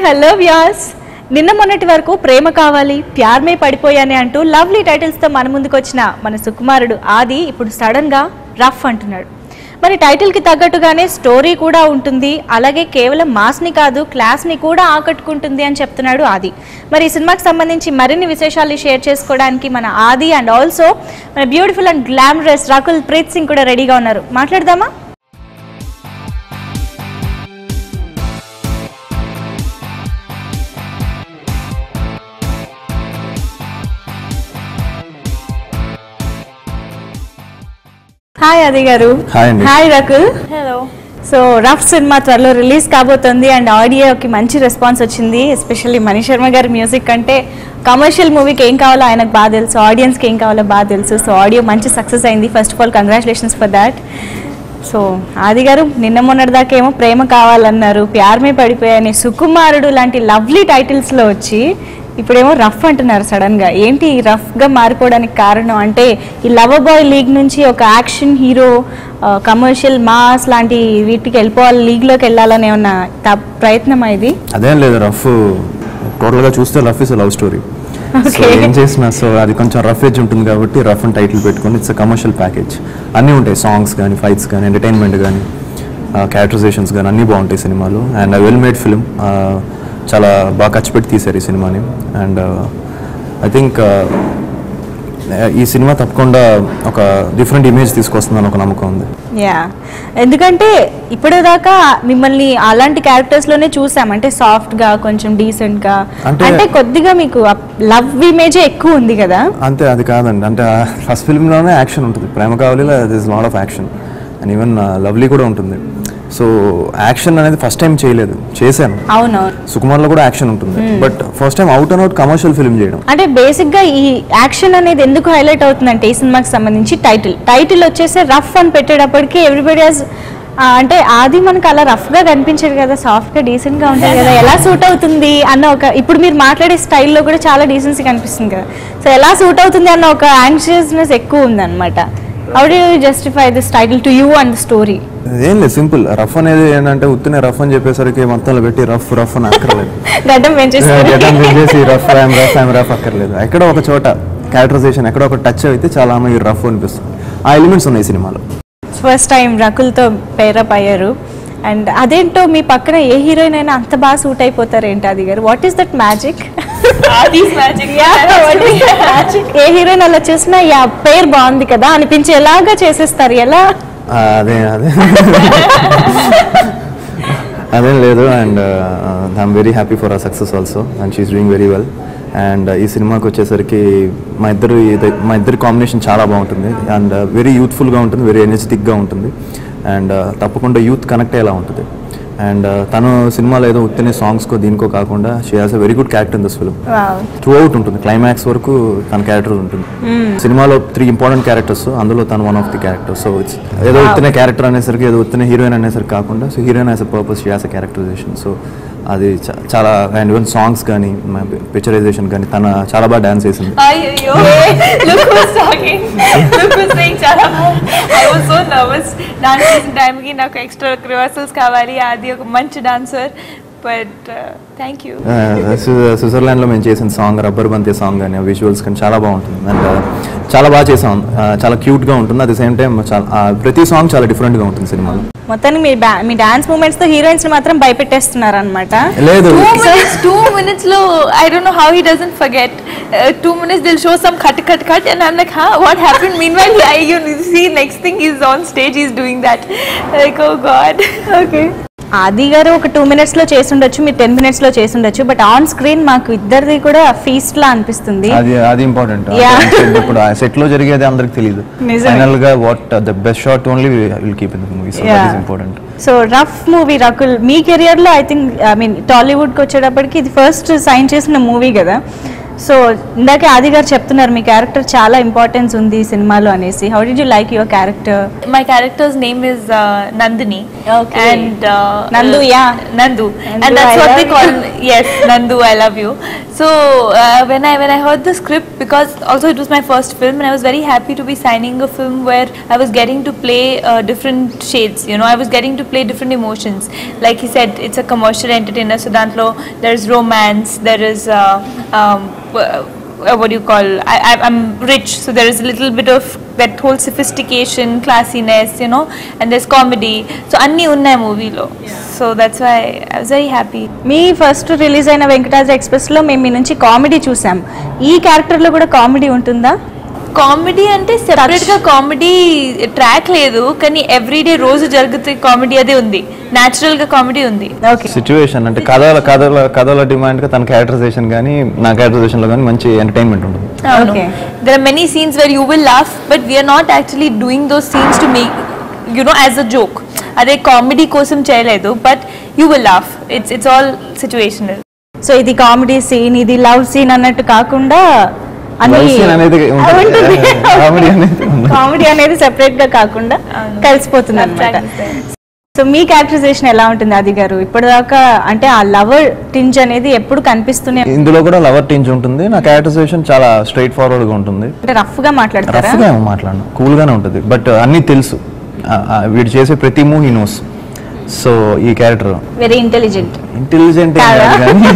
Hello Vyas నిన్న మొన్నటి వరకు ప్రేమ కావాలి ప్యార్మే పడిపోయానే అంటూ లవ్లీ టైటిల్స్తో మన ముందుకు వచ్చిన మన సుకుమారుడు ఆది ఇప్పుడు సడన్గా రఫ్ అంటున్నాడు మరి టైటిల్కి తగ్గట్టుగానే స్టోరీ కూడా ఉంటుంది అలాగే కేవలం మాస్ని కాదు క్లాస్ని కూడా ఆకట్టుకుంటుంది అని చెప్తున్నాడు ఆది మరి ఈ సినిమాకి సంబంధించి మరిన్ని విశేషాలు షేర్ చేసుకోవడానికి మన ఆది అండ్ ఆల్సో మన beautiful and glamorous Rakul Preet Singh కూడా రెడీగా ఉన్నారు మాట్లాడదామా హాయ్ ఆది గారు హాయ్ అండి. Hi Rakul hello so rough cinema త్వరలో రిలీజ్ కాబోతుంది అండ్ ఆడియోకి మంచి రెస్పాన్స్ వచ్చింది ఎస్పెషల్లీ మణి శర్మ గారి మ్యూజిక్ అంటే కమర్షియల్ మూవీకి ఏం కావాలో ఆయనకు బాగా తెలుసు ఆడియన్స్కి ఏం కావాలో బాగా తెలుసు సో ఆడియో మంచి సక్సెస్ అయింది first of all congratulations for that so Aadi గారు నిన్న మొన్నటిదాకా ఏమో ప్రేమ కావాలన్నారు ప్యార్మే పడిపోయాయని సుకుమారుడు లాంటి లవ్లీ టైటిల్స్లో వచ్చి ఇప్పుడేమో రఫ్ అంటున్నారు సడన్గా ఏంటి ఈ రఫ్గా మారిపోవడానికి కారణం అంటే ఈ లవ్ బాయ్ లీగ్ నుంచి ఒక యాక్షన్ హీరో కమర్షియల్ మాస్ లాంటి వీటికి వెళ్ళిపోవాలి లీగ్లోకి వెళ్ళాలని ఏమన్నా త- ప్రయత్నమా ఇది అదేం లేదు రఫ్ టోటల్గా చూస్తే rough is love story so Okay. ఏం చేసినా సో అది కొంచెం రఫ్ ఏజ్ ఉంటుంది కాబట్టి రఫ్ అని టైటిల్ పెట్టుకొని ఇట్స్ కమర్షియల్ ప్యాకేజ్ అన్నీ ఉంటాయి సాంగ్స్ కానీ ఫైట్స్ కానీ ఎంటర్టైన్మెంట్ కానీ క్యారెక్టరైజేషన్స్ కానీ అన్నీ బాగుంటాయి సినిమాలో అండ్ వెల్ మేడ్ ఫిలిం చాలా బాగా ఖర్చు పెట్టి తీశారు ఈ సినిమాని అండ్ ఐ థింక్ ఈ సినిమా తప్పకుండా ఒక డిఫరెంట్ ఇమేజ్ తీసుకొస్తుందని ఒక నమ్మకం ఉంది యా ఎందుకంటే ఇప్పటిదాకా మిమ్మల్ని అలాంటి క్యారెక్టర్స్ లోనే చూసాం అంటే సాఫ్ట్ గా కొంచెం డీసెంట్ గా అంటే- అంటే కొద్దిగా మీకు లవ్ ఇమేజ్ ఎక్కువ ఉంది కదా అంతే అది కాదండి అంటే ఫస్ట్ ఫిల్మ్లోనే యాక్షన్ ఉంటుంది ప్రేమ కావలిలో this lot of action and even lovely కూడా ఉంటుంది సో యాక్షన్ అనేది ఫస్ట్ టైం చేయలేదు చేశాను అవునవును సుకుమార్లో కూడా యాక్షన్ ఉంటుంది but first time out and out commercial film చేయడం అంటే బేసిక్ గా ఈ యాక్షన్ అనేది ఎందుకు హైలైట్ అవుతుందంటే ఈ సినిమాకి సంబంధించి టైటిల్ టైటిల్ వచ్చేసి రఫ్ అని పెట్టేటప్పటికి ఎవ్రీబడి హాజ్ అంటే ఆది మనకు అలా రఫ్ గా కనిపించదు కదా సాఫ్ట్ గా డీసెంట్ గా ఉంటుంది కదా ఎలా సూట్ అవుతుంది అన్న ఒక ఇప్పుడు మీరు మాట్లాడే స్టైల్లో కూడా చాలా డీసెన్సీ కనిపిస్తుంది కదా సో ఎలా సూట్ అవుతుంది అన్న ఒక యాంగ్షియస్నెస్ ఎక్కువ ఉంది అనమాట how do you justify this title to you and story ఏం లేదు సింపుల్ రఫ్ అనేది ఏంటంటే ఉత్తినే రఫ్ అని చెప్పేసరికి మొత్తంలో పెట్టి రఫ్ రఫ్ అని అక్కర్లేదు గడ్డం పెంచేస్తారు గడ్డం పెంచేసి rough aim rough aim rough అక్కర్లేదు ఎక్కడో ఒక చోట క్యారెక్టరైజేషన్ ఎక్కడో ఒక టచ్ అయితే చాలా ఆమె రఫ్ అనిపిస్తుంది ఆ ఎలిమెంట్స్ ఉన్నాయి సినిమాలో ఫస్ట్ టైం రకుల్తో పేరప్ అయ్యారు అండ్ అదేంటో మీ పక్కన ఏ హీరోయిన్ అయినా అంత బాగా సూట్ అయిపోతారు ఏంటి అది గారు what is that magic Aadi's magic ఏ హీరోయిన్ అలా చూసినా యా పేరు బాగుంది కదా అనిపించేలాగా చేసేస్తారు ఎలా ఆ, అదే అదే అదేం లేదు and I'm very happy for a success also and she is doing very well and ఈ సినిమాకి వచ్చేసరికి మా ఇద్దరు ఇది- మా ఇద్దరి కాంబినేషన్ చాలా బాగుంటుంది అండ్ వెరీ యూత్ఫుల్గా ఉంటుంది వెరీ ఎనర్జెటిక్గా ఉంటుంది అండ్ తప్పకుండా యూత్ కనెక్ట్ అయ్యేలా ఉంటుంది అండ్ తను సినిమాలో ఏదో ఉత్తినే సాంగ్స్కో దీనికో కాకుండా she has a very good character in this film throughout ఉంటుంది క్లైమాక్స్ వరకు తన క్యారెక్టర్ ఉంటుంది సినిమాలో త్రీ ఇంపార్టెంట్ క్యారెక్టర్స్ అందులో తను one of the character so it's ఏదో ఉత్తిన క్యారెక్టర్ అనేసరికి ఏదో ఉత్తిన హీరోయిన్ అనేసరికి కాకుండా so heroine as a purpose she has a characterization so అది చా- చాలా అండ్ ఈవెన్ సాంగ్స్ కానీ పిక్చరైజేషన్ కానీ తన చాలా బాగా డాన్స్ చేసింది అయ్యో look was talking look was saying చాలా I was so nervous dance చేసిన టైంకి నాకు ఎక్స్ట్రా రివర్సల్స్ కావాలి అది ఒక మంచి dancer but thank you Switzerland లో మేము చేసిన సాంగ్ రబ్బర్ బంతి సాంగ్ కానీ విజువల్స్ కానీ చాలా బాగుంటుంది అండ్ చాలా బాగా చేసాం Uh, చాలా క్యూట్ గా ఉంటుంది అట్ ద సేమ్ టైం చాలా uh, ప్రతి సాంగ్ చాలా డిఫరెంట్ గా ఉంటుంది సినిమాలో మొత్తానికి మీ ba- మీ డాన్స్ మూమెంట్స్ తో హీరోయిన్స్ మాత్రం భయపెట్టేస్తున్నారు అనమాట లేదు Two minutes, two minutes low. I don't know how he doesn't forget. Uh, two minutes, they'll show some cut, cut, cut, and I'm like, huh, what happened? Meanwhile, I, you see, next thing he's on stage, he's doing that. Like, oh God. Okay. ఆది గారు ఒక two minutes లో చేసి ఉండొచ్చు మీరు ten minutes లో చేసి ఉండొచ్చు బట్ ఆన్ స్క్రీన్ మాకు ఇద్దరిది కూడా ఫీస్ట్ లా అనిపిస్తుంది అది అది ఇంపార్టెంట్ Yeah. ఇప్పుడు ఆ సెట్ లో జరిగేది అందరికి తెలియదు నిజమే. ఫైనల్ గా what the best shot only will keep in the movie so that Yeah. Is important so rough movie Rakul మీ కెరియర్ లో I think I mean Tollywood కి వచ్చేటప్పటికి ఇది ఫస్ట్ సైన్ చేసిన మూవీ కదా సో ఇందాకే ఆది గారు చెప్తున్నారు మీ క్యారెక్టర్ చాలా ఇంపార్టెన్స్ ఉంది ఈ సినిమాలో అనేసి how did you like your character My character's name is uh, Nandini. Okay. And uh, Nandu, uh, yeah. Nandu. Nandu, and that's I what they love call you. yes, Nandu, I love you. So uh, when I when I heard the script, because also it was my first film, and I was very happy to be signing a film where I was getting to play uh, different shades. You know, I was getting to play different emotions. Like he said, it's a commercial entertainer. So Dantlo, there's romance, there is uh, um, w- uh, what do you call? I, I, I'm rich, so there is a little bit of that whole sophistication, classiness, you know, and there's comedy. So anni unnai movie lo. So that's why I was very happy. మీ ఫస్ట్ release అయిన Venkatadri express లో మేము మీ నుంచి comedy చూసాం ఈ character లో కూడా కామెడీ ఉంటుందా కామెడీ అంటే సెపరేట్ గా కామెడీ ట్రాక్ లేదు కానీ ఎవ్రీడే రోజు జరుగుతున్న కామెడీ అదే ఉంది న్యాచురల్ గా కామెడీ ఉంది ఓకే సిచ్యువేషన్ అంటే కథల కథల కథల డిమాండ్గా తన క్యారెక్టరైజేషన్ కానీ నా క్యారెక్టరైజేషన్లో కానీ మంచి ఎంటర్టైన్మెంట్ ఉంటుంది Okay. There are many scenes where you will laugh but we're not actually doing those scenes to make you know as a joke అదే కామెడీ కోసం చేయలేదు but you will laugh it's it's all situational so ఇది comedy scene ఇది love scene అన్నట్టు కాకుండా అన్ని Love scene అనేది ఉంటుంది. Comedy అనేది ఉండదు. కామెడీ అనేది సెపరేట్ గా కాకుండా అవును. కలిసిపోతుంది అనమాట Subtract సో మీ క్యారెక్టరైజేషన్ ఎలా ఉంటుంది ఆది గారు ఇప్పటిదాకా అంటే ఆ లవర్ టింజ్ అనేది ఎప్పుడు కనిపిస్తూనే ఇందులో కూడా లవర్ టీంజ్ ఉంటుంది నా క్యారెక్టరైజేషన్ చాలా స్ట్రైట్ ఫార్వర్డ్గా ఉంటుంది అంటే రఫ్ గా మాట్లాడతారా రఫ్గా ఏమో మాట్లాడను కూల్గానే ఉంటుంది బట్ అన్నీ తెలుసు ఆ, ఆ, వీడు చేసే ప్రతి మూవ్ హీ నోస్ సో ఈ క్యారెక్టర్ వెరీ ఇంటెలిజెంట్ ఇంటెలిజెంట్ కాదా?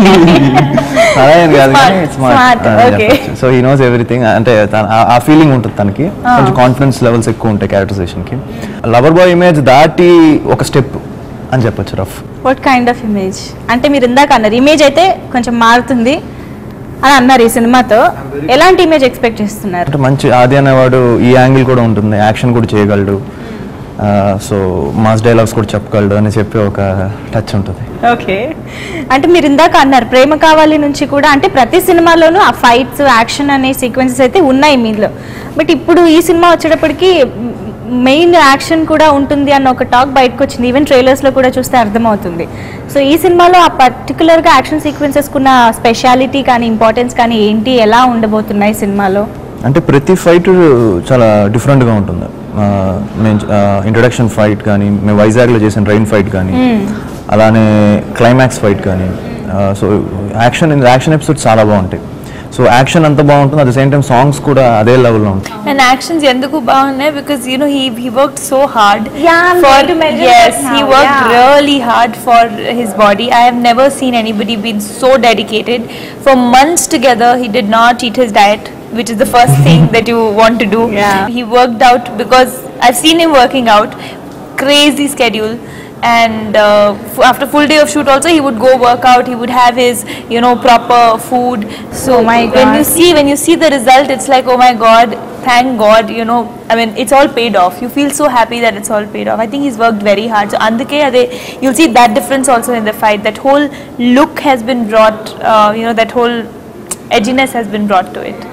అలా ఏం కాదు Smart, కానీ smart, okay. So he knows everything అంటే తన- ఆ- ఆ ఫీలింగ్ ఉంటుంది తనకి కొంచెం కాన్ఫిడెన్స్ లెవెల్స్ ఎక్కువ ఉంటాయి క్యారెక్టరైజేషన్ కి లవర్ బాయ్ ఇమేజ్ దాటి ఒక స్టెప్ అని చెప్పొచ్చు rough what kind of image అంటే మీరు ఇందాక అన్నారు ఇమేజ్ అయితే కొంచెం మారుతుంది అని అన్నారు ఈ సినిమాతో ఎలాంటి ఇమేజ్ ఎక్స్పెక్ట్ చేస్తున్నారు అంటే మంచి ఆది అనేవాడు ఈ యాంగిల్ కూడా ఉంటుంది యాక్షన్ కూడా చేయగలడు సో మాస్ డైలాగ్స్ కూడా చెప్పగలడు అని చెప్పి ఒక టచ్ ఉంటుంది ఓకే అంటే మీరు ఇందాక అన్నారు ప్రేమ కావాలి నుంచి కూడా అంటే ప్రతి సినిమాలోనూ ఆ ఫైట్స్ యాక్షన్ అనే సీక్వెన్సెస్ అయితే ఉన్నాయి మీలో బట్ ఇప్పుడు ఈ సినిమా వచ్చేటప్పటికి మెయిన్ యాక్షన్ కూడా ఉంటుంది అన్న ఒక టాక్ బయటకు వచ్చింది ఈవెన్ ట్రైలర్స్లో కూడా చూస్తే అర్థమవుతుంది సో ఈ సినిమాలో ఆ పర్టికులర్గా యాక్షన్ సీక్వెన్సెస్కున్న స్పెషాలిటీ కానీ ఇంపార్టెన్స్ కానీ ఏంటి ఎలా ఉండబోతున్నాయి సినిమాలో అంటే ప్రతి ఫైట్ చాలా డిఫరెంట్గా ఉంటుంది ఆ, నేను ఇంట్రడక్షన్ ఫైట్ కానీ మేము వైజాగ్లో చేసిన ట్రైన్ ఫైట్ కానీ అలానే క్లైమాక్స్ ఫైట్ కానీ సో యాక్షన్ యాక్షన్ ఎపిసోడ్స్ చాలా బాగుంటాయి సో యాక్షన్ అంత బాగుంటుంది at the same time songs కూడా అదే లెవెల్లో ఉంటాయి And actions ఎందుకు బాగున్నాయి because you know he he worked so hard Yeah, I'm for going to mention yes that he now, worked yeah. really hard for his body. I have never seen anybody been so dedicated for months together. He did not eat his diet, which is the first thing that you want to do. Yeah. He worked out because I've seen him working out, crazy schedule. And uh, f- after full day of shoot, also he would go work out. He would have his, you know, proper food. So Oh my when you God. see when you see the result, it's like, oh my God, thank God, you know. I mean, it's all paid off. You feel so happy that it's all paid off. I think he's worked very hard. So అందుకే అదే you'll see that difference also in the fight. That whole look has been brought, uh, you know, that whole edginess has been brought to it.